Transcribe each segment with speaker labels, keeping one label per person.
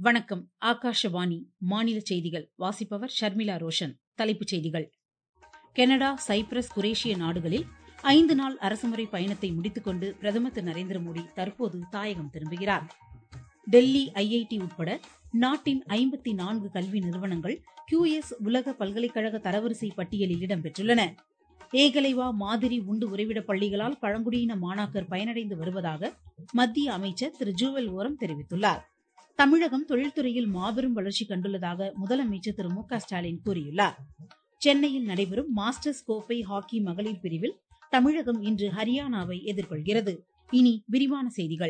Speaker 1: வணக்கம் ஆகாஷவாணி மாநில செய்திகள் வாசிப்பவர் ஷர்மிளா ரோஷன் தலைப்புச் செய்திகள் கனடா சைப்ரஸ் குரேஷிய நாடுகளில் ஐந்து நாள் அரசுமுறை பயணத்தை முடித்துக்கொண்டு பிரதமர் திரு நரேந்திர மோடி தற்போது தாயகம் திரும்புகிறார் டெல்லி ஐஐடி உட்பட நாட்டின் ஐம்பத்தி நான்கு கல்வி நிறுவனங்கள் கியூஎஸ் உலக பல்கலைக்கழக தரவரிசை பட்டியலில் இடம்பெற்றுள்ளன ஏகலைவா மாதிரி உண்டு உறைவிட பள்ளிகளால் பழங்குடியின மாணாக்கர் பயனடைந்து வருவதாக மத்திய அமைச்சர் திரு ஜூவல் ஓரம் தெரிவித்துள்ளார் தமிழகம் தொழில்துறையில் மாபெரும் வளர்ச்சி கண்டுள்ளதாக முதலமைச்சர் திரு மு க ஸ்டாலின் கூறியுள்ளார் சென்னையில் நடைபெறும் மாஸ்டர்ஸ் கோப்பை ஹாக்கி மகளிர் பிரிவில் தமிழகம் இன்று ஹரியானாவை எதிர்கொள்கிறது இனி விரிவான செய்திகள்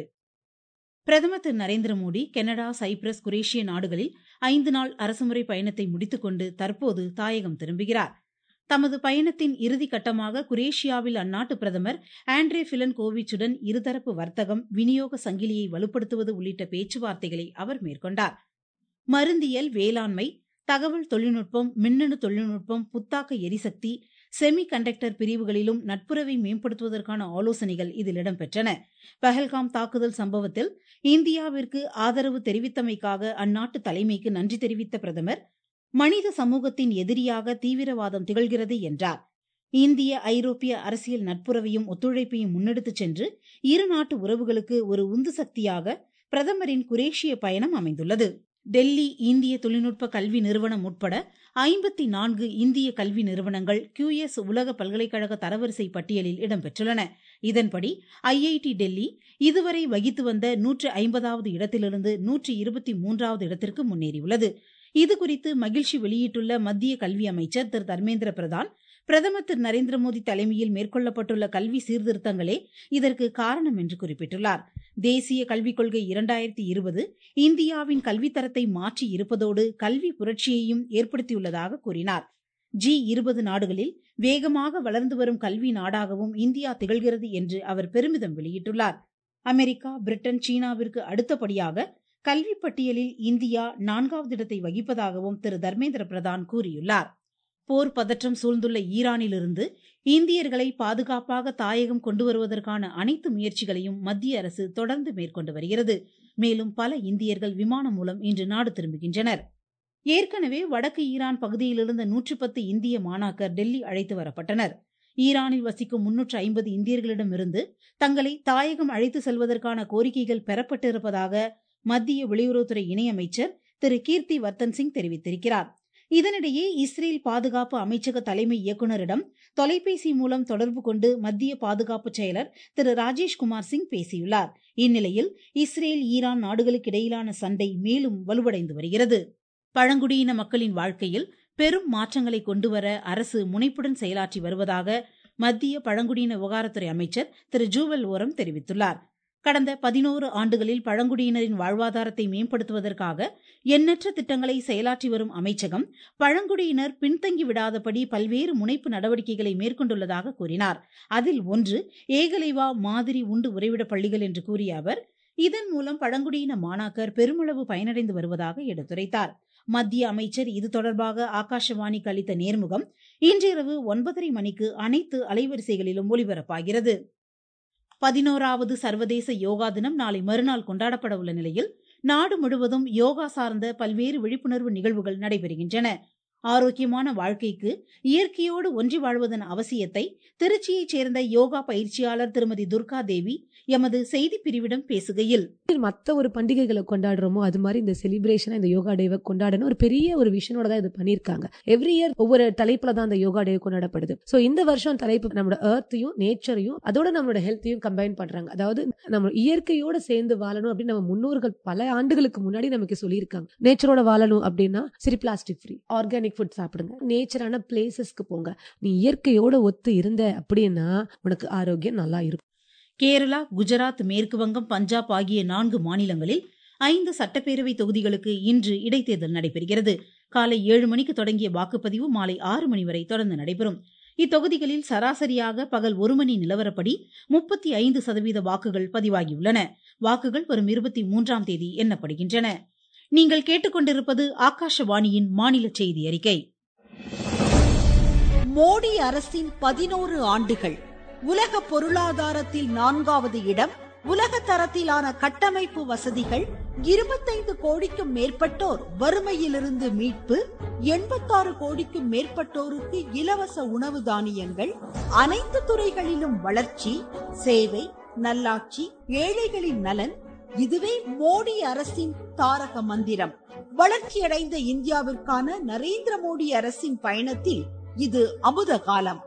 Speaker 1: பிரதமர் Thiru Narendra Modi Canada Cyprus Croatia நாடுகளில் ஐந்து நாள் அரசுமுறை பயணத்தை முடித்துக்கொண்டு தற்போது தாயகம் திரும்புகிறார் தமது பயணத்தின் இறுதி கட்டமாக குரேஷியாவில் அந்நாட்டு பிரதமர் ஆண்ட்ரே பிலன் கோவிச்சுடன் இருதரப்பு வர்த்தகம் விநியோக சங்கிலியை வலுப்படுத்துவது உள்ளிட்ட பேச்சுவார்த்தைகளை அவர் மேற்கொண்டார் மருந்தியல் வேளாண்மை தகவல் தொழில்நுட்பம் மின்னணு தொழில்நுட்பம் புத்தாக்க எரிசக்தி செமி கண்டக்டர் பிரிவுகளிலும் நட்புறவை மேம்படுத்துவதற்கான ஆலோசனைகள் இதில் இடம்பெற்றன பஹல்காம் தாக்குதல் சம்பவத்தில் இந்தியாவிற்கு ஆதரவு தெரிவித்தமைக்காக அந்நாட்டு தலைமைக்கு நன்றி தெரிவித்த பிரதமர் மனித சமூகத்தின் எதிரியாக தீவிரவாதம் திகழ்கிறது என்றார் இந்திய ஐரோப்பிய அரசியல் நட்புறவையும் ஒத்துழைப்பையும் முன்னெடுத்துச் சென்று இரு நாட்டு உறவுகளுக்கு ஒரு உந்து சக்தியாக பிரதமரின் குரேஷிய பயணம் அமைந்துள்ளது டெல்லி இந்திய தொழில்நுட்ப கல்வி நிறுவனம் உட்பட ஐம்பத்தி நான்கு இந்திய கல்வி நிறுவனங்கள் கியூஎஸ் உலக பல்கலைக்கழக தரவரிசை பட்டியலில் இடம்பெற்றுள்ளன இதன்படி ஐஐடி டெல்லி இதுவரை வகித்து வந்த நூற்று ஐம்பதாவது இடத்திலிருந்து நூற்று இருபத்தி மூன்றாவது இடத்திற்கு முன்னேறியுள்ளது இதுகுறித்து மகிழ்ச்சி வெளியிட்டுள்ள மத்திய கல்வி அமைச்சர் திரு தர்மேந்திர பிரதான் பிரதமர் திரு நரேந்திர மோடி தலைமையில் மேற்கொள்ளப்பட்டுள்ள கல்வி சீர்திருத்தங்களே இதற்கு காரணம் என்று குறிப்பிட்டுள்ளார் தேசிய கல்விக் கொள்கை இரண்டாயிரத்தி இருபது இந்தியாவின் கல்வித்தரத்தை மாற்றி இருப்பதோடு கல்வி புரட்சியையும் ஏற்படுத்தியுள்ளதாக கூறினார் ஜி இருபது நாடுகளில் வேகமாக வளர்ந்து வரும் கல்வி நாடாகவும் இந்தியா திகழ்கிறது என்று அவர் பெருமிதம் வெளியிட்டுள்ளார் அமெரிக்கா பிரிட்டன் சீனாவிற்கு அடுத்தபடியாக கல்வி பட்டியலில் இந்தியா நான்காவது இடத்தை வகிப்பதாகவும் திரு தர்மேந்திர பிரதான் கூறியுள்ளார் போர் பதற்றம் சூழ்ந்துள்ள ஈரானிலிருந்து இந்தியர்களை பாதுகாப்பாக தாயகம் கொண்டு வருவதற்கான அனைத்து முயற்சிகளையும் மத்திய அரசு தொடர்ந்து மேற்கொண்டு வருகிறது மேலும் பல இந்தியர்கள் விமானம் மூலம் இன்று நாடு திரும்புகின்றனர் ஏற்கனவே வடக்கு ஈரான் பகுதியிலிருந்த நூற்று பத்து இந்திய மாணாக்கர் டெல்லி அழைத்து வரப்பட்டனர் ஈரானில் வசிக்கும் முன்னூற்று ஐம்பது இந்தியர்களிடமிருந்து தங்களை தாயகம் அழைத்து செல்வதற்கான கோரிக்கைகள் பெறப்பட்டிருப்பதாக மத்திய வெளியுறவுத்துறை இணையமைச்சர் திரு கீர்த்தி வர்த்தன் சிங் தெரிவித்திருக்கிறார் இதனிடையே இஸ்ரேல் பாதுகாப்பு அமைச்சக தலைமை இயக்குநரிடம் தொலைபேசி மூலம் தொடர்பு கொண்டு மத்திய பாதுகாப்பு செயலர் திரு ராஜேஷ்குமார் சிங் பேசியுள்ளார் இந்நிலையில் இஸ்ரேல் ஈரான் நாடுகளுக்கு இடையிலான சண்டை மேலும் வலுவடைந்து வருகிறது பழங்குடியின மக்களின் வாழ்க்கையில் பெரும் மாற்றங்களை கொண்டுவர அரசு முனைப்புடன் செயலாற்றி வருவதாக மத்திய பழங்குடியின விவகாரத்துறை அமைச்சர் திரு ஜூவல் ஓரம் தெரிவித்துள்ளார் கடந்த பதினோரு ஆண்டுகளில் பழங்குடியினரின் வாழ்வாதாரத்தை மேம்படுத்துவதற்காக எண்ணற்ற திட்டங்களை செயலாற்றி வரும் அமைச்சகம் பழங்குடியினர் பின்தங்கி விடாதபடி பல்வேறு முனைப்பு நடவடிக்கைகளை மேற்கொண்டுள்ளதாக கூறினார் அதில் ஒன்று ஏகலைவா மாதிரி உண்டு உறைவிட பள்ளிகள் என்று கூறிய அவர் இதன் மூலம் பழங்குடியின மாணாக்கர் பெருமளவு பயனடைந்து வருவதாக எடுத்துரைத்தார் மத்திய அமைச்சர் இது தொடர்பாக ஆகாஷவாணிக்கு அளித்த நேர்முகம் இன்றிரவு ஒன்பதரை மணிக்கு அனைத்து அலைவரிசைகளிலும் ஒலிபரப்பாகிறது பதினோராவது சர்வதேச யோகா தினம் நாளை மறுநாள் கொண்டாடப்பட உள்ள நிலையில் நாடு முழுவதும் யோகா சார்ந்த பல்வேறு விழிப்புணர்வு நிகழ்வுகள் நடைபெறுகின்றன ஆரோக்கியமான வாழ்க்கைக்கு இயற்கையோடு ஒன்றி வாழ்வதன் அவசியத்தை திருச்சியைச் சேர்ந்த யோகா பயிற்சியாளர் திருமதி துர்கா தேவி எமது செய்தி பிரிவிடம் பேசுகையில்
Speaker 2: மத்த ஒரு பண்டிகைகளை கொண்டாடுறோமோ அது மாதிரி இந்த செலிப்ரேஷன் இந்த யோகா டேவை கொண்டாடணும் ஒரு பெரிய ஒரு விஷனோட தான் இது பண்ணிருக்காங்க எவ்ரி இயர் ஒவ்வொரு தலைப்புல தான் அந்த யோகா டே கொண்டாடப்படுது சோ இந்த வருஷம் தலைப்பு நம்மளோட எர்த்தையும் நேச்சரையும் அதோட நம்மளோட ஹெல்த்தையும் கம்பைன் பண்றாங்க அதாவது நம்ம இயற்கையோட சேர்ந்து வாழணும் அப்படின்னு நம்ம முன்னோர்கள் பல ஆண்டுகளுக்கு முன்னாடி நமக்கு சொல்லியிருக்காங்க நேச்சரோட வாழணும் அப்படின்னா சரி பிளாஸ்டிக் ஃப்ரீ ஆர்கானிக் ஃபுட் சாப்பிடுங்க நேச்சரான பிளேசஸ்க்கு போங்க நீ இயற்கையோட ஒத்து இருந்த அப்படின்னா உனக்கு ஆரோக்கியம் நல்லா இருக்கும்
Speaker 1: கேரளா குஜராத் மேற்கு வங்கம் பஞ்சாப் ஆகிய நான்கு மாநிலங்களில் ஐந்து சட்டப்பேரவை தொகுதிகளுக்கு இன்று இடைத்தேர்தல் நடைபெறுகிறது காலை ஏழு மணிக்கு தொடங்கிய வாக்குப்பதிவு மாலை ஆறு மணி வரை தொடர்ந்து நடைபெறும் இத்தொகுதிகளில் சராசரியாக பகல் ஒரு மணி நிலவரப்படி முப்பத்தி ஐந்து சதவீத வாக்குகள் பதிவாகியுள்ளன வாக்குகள் வரும் இருபத்தி மூன்றாம் தேதி எண்ணப்படுகின்றன நீங்கள் கேட்டுக்கொண்டிருப்பது ஆகாஷவாணியின் மாநில செய்தி அறிக்கை
Speaker 3: மோடி அரசின் பதினோரு ஆண்டுகள் உலக பொருளாதாரத்தில் நான்காவது இடம் உலக தரத்திலான கட்டமைப்பு வசதிகள் இருபத்தைந்து கோடிக்கும் மேற்பட்டோர் வறுமையிலிருந்து மீட்பு எண்பத்தாறு கோடிக்கும் மேற்பட்டோருக்கு இலவச உணவு தானியங்கள் அனைத்து துறைகளிலும் வளர்ச்சி சேவை நல்லாட்சி ஏழைகளின் நலன் இதுவே மோடி அரசின் தாரக மந்திரம் வளர்ச்சியடைந்த இந்தியாவிற்கான நரேந்திர மோடி அரசின் பயணத்தில் இது அமுத காலம்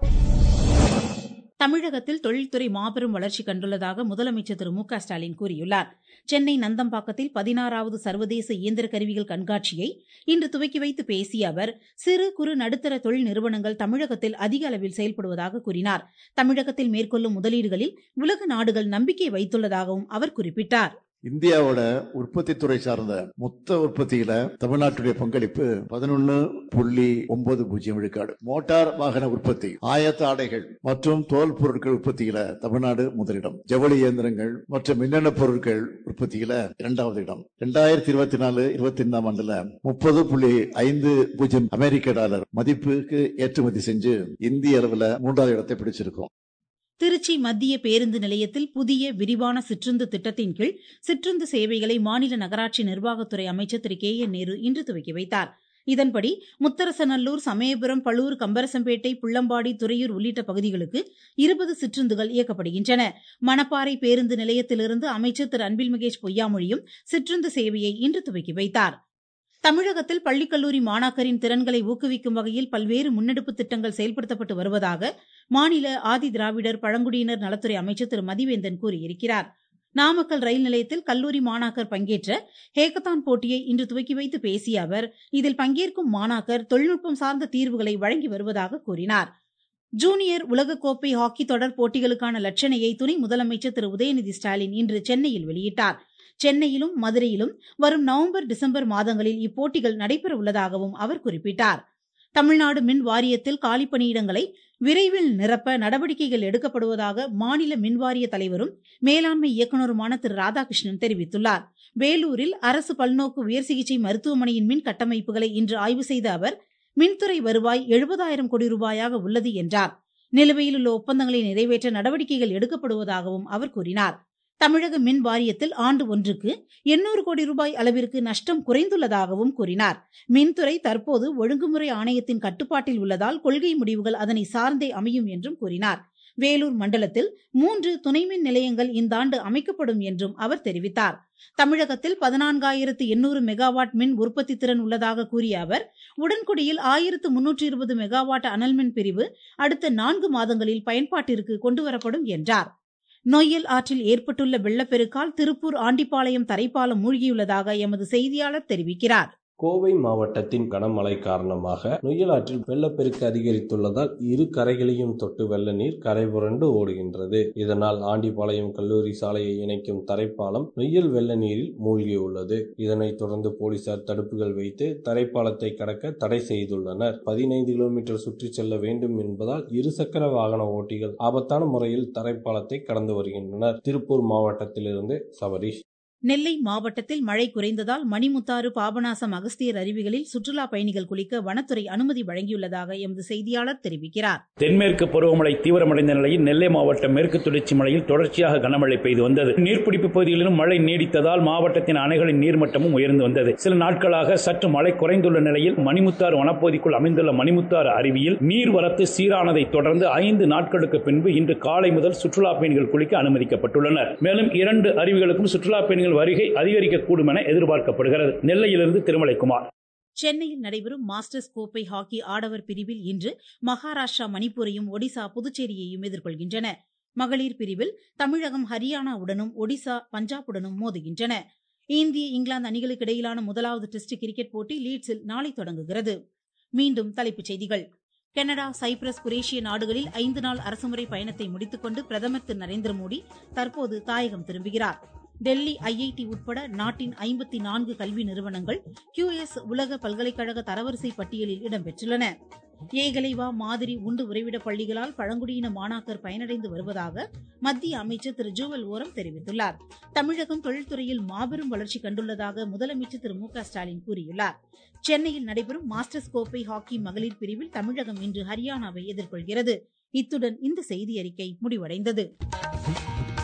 Speaker 1: தமிழகத்தில் தொழில்துறை மாபெரும் வளர்ச்சி கண்டுள்ளதாக முதலமைச்சர் திரு மு க ஸ்டாலின் கூறியுள்ளார் சென்னை நந்தம்பாக்கத்தில் பதினாறாவது சர்வதேச இயந்திர கருவிகள் கண்காட்சியை இன்று துவக்கி வைத்து பேசிய அவர் சிறு குறு நடுத்தர தொழில் நிறுவனங்கள் தமிழகத்தில் அதிக அளவில் செயல்படுவதாக கூறினார் தமிழகத்தில் மேற்கொள்ளும் முதலீடுகளில் உலக நாடுகள் நம்பிக்கை வைத்துள்ளதாகவும் அவர் குறிப்பிட்டார்
Speaker 4: இந்தியாவோட உற்பத்தி துறை சார்ந்த மொத்த உற்பத்தியில தமிழ்நாட்டுடைய பங்களிப்பு பதினொன்னு புள்ளி ஒன்பது பூஜ்ஜியம் விழுக்காடு மோட்டார் வாகன உற்பத்தி ஆயத்த ஆடைகள் மற்றும் தோல் பொருட்கள் உற்பத்தியில தமிழ்நாடு முதலிடம் ஜவுளி இயந்திரங்கள் மற்றும் மின்னணு பொருட்கள் உற்பத்தியில இரண்டாவது இடம் இரண்டாயிரத்தி இருபத்தி நாலு இருபத்தி ஐந்தாம் ஆண்டுல முப்பது புள்ளி ஐந்து பூஜ்ஜியம் அமெரிக்க டாலர் மதிப்புக்கு ஏற்றுமதி செஞ்சு இந்திய அளவுல மூன்றாவது இடத்தை பிடிச்சிருக்கோம்
Speaker 1: திருச்சி மத்திய பேருந்து நிலையத்தில் புதிய விரிவான சிற்றுந்து திட்டத்தின் கீழ் சிற்றுந்து சேவைகளை மாநில நகராட்சி நிர்வாகத்துறை அமைச்சர் திரு கே என் நேரு இன்று துவக்கி வைத்தார் இதன்படி முத்தரசநல்லூர் சமயபுரம் பழூர் கம்பரசம்பேட்டை புள்ளம்பாடி துறையூர் உள்ளிட்ட பகுதிகளுக்கு இருபது சிற்றுந்துகள் இயக்கப்படுகின்றன மணப்பாறை பேருந்து நிலையத்திலிருந்து அமைச்சர் திரு அன்பில் மகேஷ் பொய்யாமொழியும் சிற்றுந்து சேவையை இன்று துவக்கி வைத்தார் தமிழகத்தில் பள்ளிக்கல்லூரி மாணாக்கரின் திறன்களை ஊக்குவிக்கும் வகையில் பல்வேறு முன்னெடுப்பு திட்டங்கள் செயல்படுத்தப்பட்டு வருவதாக மாநில ஆதி திராவிடர் பழங்குடியினர் நலத்துறை அமைச்சர் திரு மதிவேந்தன் கூறியிருக்கிறார் நாமக்கல் ரயில் நிலையத்தில் கல்லூரி மாணாக்கர் பங்கேற்ற ஹேக்கத்தான் போட்டியை இன்று துவக்கி வைத்து பேசிய அவர் இதில் பங்கேற்கும் மாணாக்கர் தொழில்நுட்பம் சார்ந்த தீர்வுகளை வழங்கி வருவதாக கூறினார் ஜூனியர் உலகக்கோப்பை ஹாக்கி தொடர் போட்டிகளுக்கான லட்சணையை துணை முதலமைச்சர் திரு உதயநிதி ஸ்டாலின் இன்று சென்னையில் வெளியிட்டார் சென்னையிலும் மதுரையிலும் வரும் நவம்பர் டிசம்பர் மாதங்களில் இப்போட்டிகள் நடைபெற உள்ளதாகவும் அவர் குறிப்பிட்டார் தமிழ்நாடு மின் வாரியத்தில் காலிப்பணியிடங்களை விரைவில் நிரப்ப நடவடிக்கைகள் எடுக்கப்படுவதாக மாநில மின்வாரிய தலைவரும் மேலாண்மை இயக்குநருமான திரு ராதாகிருஷ்ணன் தெரிவித்துள்ளார் வேலூரில் அரசு பல்நோக்கு உயர் சிகிச்சை மருத்துவமனையின் மின் கட்டமைப்புகளை இன்று ஆய்வு செய்த அவர் மின்துறை வருவாய் எழுபதாயிரம் கோடி ரூபாயாக உள்ளது என்றார் நிலுவையில் உள்ள ஒப்பந்தங்களை நிறைவேற்ற நடவடிக்கைகள் எடுக்கப்படுவதாகவும் அவர் கூறினார் தமிழக மின் வாரியத்தில் ஆண்டு ஒன்றுக்கு எண்ணூறு கோடி ரூபாய் அளவிற்கு நஷ்டம் குறைந்துள்ளதாகவும் கூறினார் மின்துறை தற்போது ஒழுங்குமுறை ஆணையத்தின் கட்டுப்பாட்டில் உள்ளதால் கொள்கை முடிவுகள் அதனை சார்ந்தே அமையும் என்றும் கூறினார் வேலூர் மண்டலத்தில் மூன்று துணை மின் நிலையங்கள் இந்த ஆண்டு அமைக்கப்படும் என்றும் அவர் தெரிவித்தார் தமிழகத்தில் பதினான்காயிரத்து எண்ணூறு மெகாவாட் மின் உற்பத்தி திறன் உள்ளதாக கூறிய அவர் உடன்குடியில் ஆயிரத்து முன்னூற்றி இருபது மெகாவாட் அனல் மின் பிரிவு அடுத்த நான்கு மாதங்களில் பயன்பாட்டிற்கு கொண்டுவரப்படும் என்றார் நொய்யல் ஆற்றில் ஏற்பட்டுள்ள வெள்ளப்பெருக்கால் திருப்பூர் ஆண்டிப்பாளையம் தரைப்பாலம் மூழ்கியுள்ளதாக எமது செய்தியாளர் தெரிவிக்கிறார்
Speaker 5: கோவை மாவட்டத்தின் கனமழை காரணமாக நொய்யல் ஆற்றில் வெள்ளப்பெருக்கு அதிகரித்துள்ளதால் இரு கரைகளையும் தொட்டு வெள்ள நீர் கரை புரண்டு ஓடுகின்றது இதனால் ஆண்டிப்பாளையம் கல்லூரி சாலையை இணைக்கும் தரைப்பாலம் நொய்யல் வெள்ள நீரில் மூழ்கியுள்ளது இதனைத் தொடர்ந்து போலீசார் தடுப்புகள் வைத்து தரைப்பாலத்தை கடக்க தடை செய்துள்ளனர் பதினைந்து கிலோமீட்டர் சுற்றி செல்ல வேண்டும் என்பதால் இருசக்கர வாகன ஓட்டிகள் ஆபத்தான முறையில் தரைப்பாலத்தை கடந்து வருகின்றனர் திருப்பூர் மாவட்டத்திலிருந்து சபரீஷ்
Speaker 1: நெல்லை மாவட்டத்தில் மழை குறைந்ததால் மணிமுத்தாறு பாபநாசம் அகஸ்தியர் அருவிகளில் சுற்றுலா பயணிகள் குளிக்க வனத்துறை அனுமதி வழங்கியுள்ளதாக எமது செய்தியாளர் தெரிவிக்கிறார்
Speaker 6: தென்மேற்கு பருவமழை தீவிரமடைந்த நிலையில் நெல்லை மாவட்டம் மேற்கு தொடர்ச்சி மலையில் தொடர்ச்சியாக கனமழை பெய்து வந்தது நீர்பிடிப்பு பகுதிகளிலும் மழை நீடித்ததால் மாவட்டத்தின் அணைகளின் நீர்மட்டமும் உயர்ந்து வந்தது சில நாட்களாக சற்று மழை குறைந்துள்ள நிலையில் மணிமுத்தாறு வனப்பகுதிக்குள் அமைந்துள்ள மணிமுத்தாறு அருவியில் நீர்வரத்து சீரானதை தொடர்ந்து ஐந்து நாட்களுக்கு பின்பு இன்று காலை முதல் சுற்றுலா பயணிகள் குளிக்க அனுமதிக்கப்பட்டுள்ளனர் மேலும் இரண்டு அருவிகளுக்கும் சுற்றுலா பயணிகள் வருகை அதிகரிக்கக்கூடும் என எதிர்பார்க்கப்படுகிறது நெல்லையிலிருந்து திருமலைக்குமார்
Speaker 1: சென்னையில் நடைபெறும் மாஸ்டர்ஸ் கோப்பை ஹாக்கி ஆடவர் பிரிவில் இன்று மகாராஷ்டிரா மணிப்பூரையும் ஒடிசா புதுச்சேரியையும் எதிர்கொள்கின்றன மகளிர் பிரிவில் தமிழகம் ஹரியானாவுடனும் ஒடிசா பஞ்சாபுடனும் மோதுகின்றன இந்திய இங்கிலாந்து அணிகளுக்கு இடையிலான முதலாவது டெஸ்ட் கிரிக்கெட் போட்டி லீட்ஸில் நாளை தொடங்குகிறது மீண்டும் தலைப்புச் செய்திகள் கனடா சைப்ரஸ் குரேஷிய நாடுகளில் ஐந்து நாள் அரசுமுறை பயணத்தை முடித்துக்கொண்டு பிரதமர் திரு நரேந்திர மோடி தற்போது தாயகம் திரும்புகிறார் டெல்லி ஐஐடி உட்பட நாட்டின் ஐம்பத்தி நான்கு கல்வி நிறுவனங்கள் கியூஎஸ் உலக பல்கலைக்கழக தரவரிசை பட்டியலில் இடம்பெற்றுள்ளன ஏகலைவா மாதிரி உண்டு உறைவிட பள்ளிகளால் பழங்குடியின மாணாக்கர் பயனடைந்து வருவதாக மத்திய அமைச்சர் திரு ஜூவல் ஓரம் தெரிவித்துள்ளார் தமிழகம் தொழில்துறையில் மாபெரும் வளர்ச்சி கண்டுள்ளதாக முதலமைச்சர் திரு மு க ஸ்டாலின் கூறியுள்ளார் சென்னையில் நடைபெறும் மாஸ்டர்ஸ் கோப்பை ஹாக்கி மகளிர் பிரிவில் தமிழகம் இன்று ஹரியானாவை எதிர்கொள்கிறது இத்துடன் இந்த செய்தி அறிக்கை முடிவடைந்தது